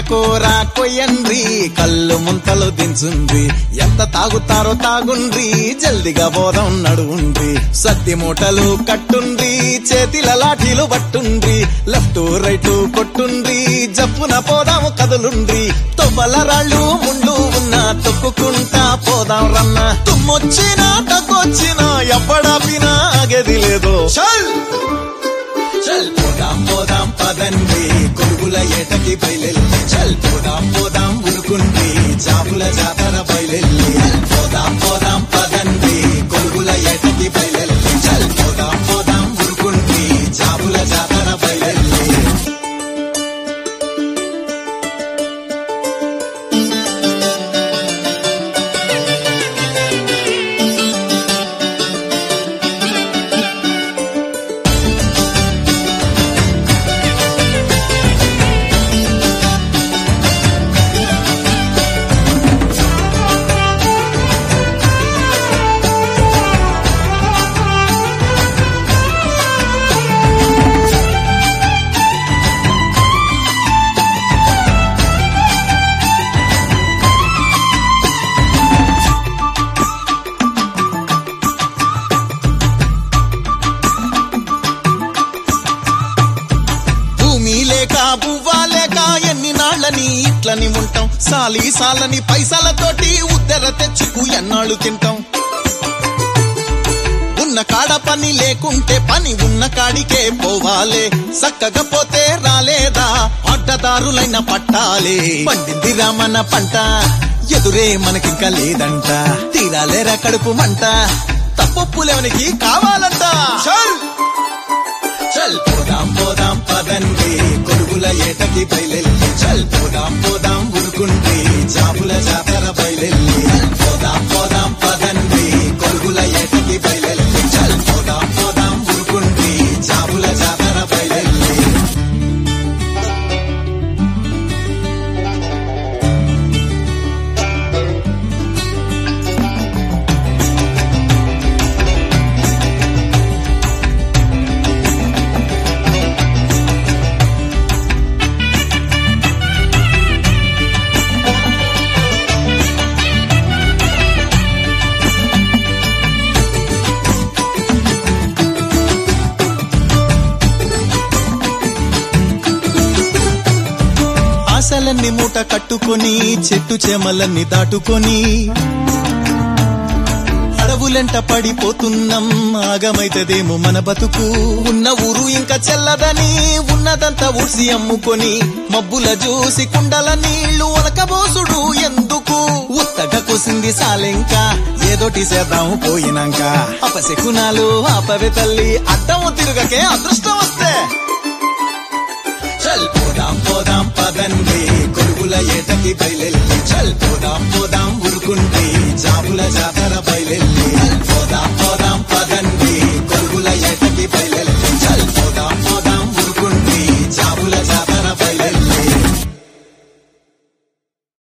కూర కొయ్యండ్రి కళ్ళు ముంతలు దించుండ్రి ఎంత తాగుతారో తాగుండ్రి జల్దిగా పోదాం నడువుండ్రి సత్తి మూటలు కట్టుండ్రి చేతిల లాఠీలు పట్టుండ్రి లెఫ్ట్ రైట్ కొట్టుండ్రి జప్పున పోదాము కదులుండ్రి తొవ్వల రాళ్ళు ముండు ఉన్న తొక్కుకుంటా పోదాం రన్న తుమ్మొచ్చినా తగ్గొచ్చినా ఎప్పడాపినా ఆగేది లేదో చల్ చల్ పోదాం పోదాం పదండి కొడుకుల ఏటకి బయలెల్లి చల్ పోదాం పోదాం ఉరుకుండి జాబుల జాతర బయలెల్లి పోదాం పోదాం పదండి కొడుకుల ఏటకి బయలెల్లి చల్ పోదాం పోదాం ఉరుకుండి జాబుల జాతర బయలెల్లి భూమి లేక బువ్వా లేక ఎన్ని నాళ్ళని ఇట్లని ఉంటాం సాలి సాలని పైసలతోటి ఉద్దర తెచ్చుకు ఎన్నాళ్ళు తింటాం ఉన్న కాడ పని లేకుంటే పని ఉన్న కాడికే పోవాలే చక్కగా పోతే రాలేదా అడ్డదారులైన పట్టాలే పండింది రామన్న పంట ఎదురే మనకింకా లేదంట తీరాలేరా కడుపు మంట తప్పొప్పులేవనికి కావాలంట చల్ చల్ పోదాం పోదాం పదండి కొడుకుల ఏటకి బయలెల్లి చల్ పోదాం పోదాం ఉరుకుండి జాబుల జాతర బయలెల్లి పోదాం పోదాం పదండి కొడుకుల ఏటకి బయలెల్లి చల్ పోదాం పోదాం ఉరుకుండి జాబుల జాతర బయలెల్లి ఆశలన్నీ మూట కట్టుకొని చెట్టు చేమలన్నీ దాటుకొని అడవులెంట పడిపోతున్నాం ఆగమైతదేమో మన బతుకు ఉన్న ఊరు ఇంకా చెల్లదని ఉన్నదంతా ఊడ్సి అమ్ముకొని మబ్బుల చూసి కుండల నీళ్లు ఒలకబోసుడు ఎందుకు ఉత్తగా కోసింది సాలెంక ఏదోటి చేద్దాము పోయినాక అపశకునాలు ఆపవే తల్లి అడ్డం తిరుగకే అదృష్టం వస్తే చల్ పోదాం పోదాం పదండి కొడుకుల ఏటకి బయలెల్లి చల్ పోదాం పోదాం ఉరుకుండి జాబుల జాతర బయలెల్లి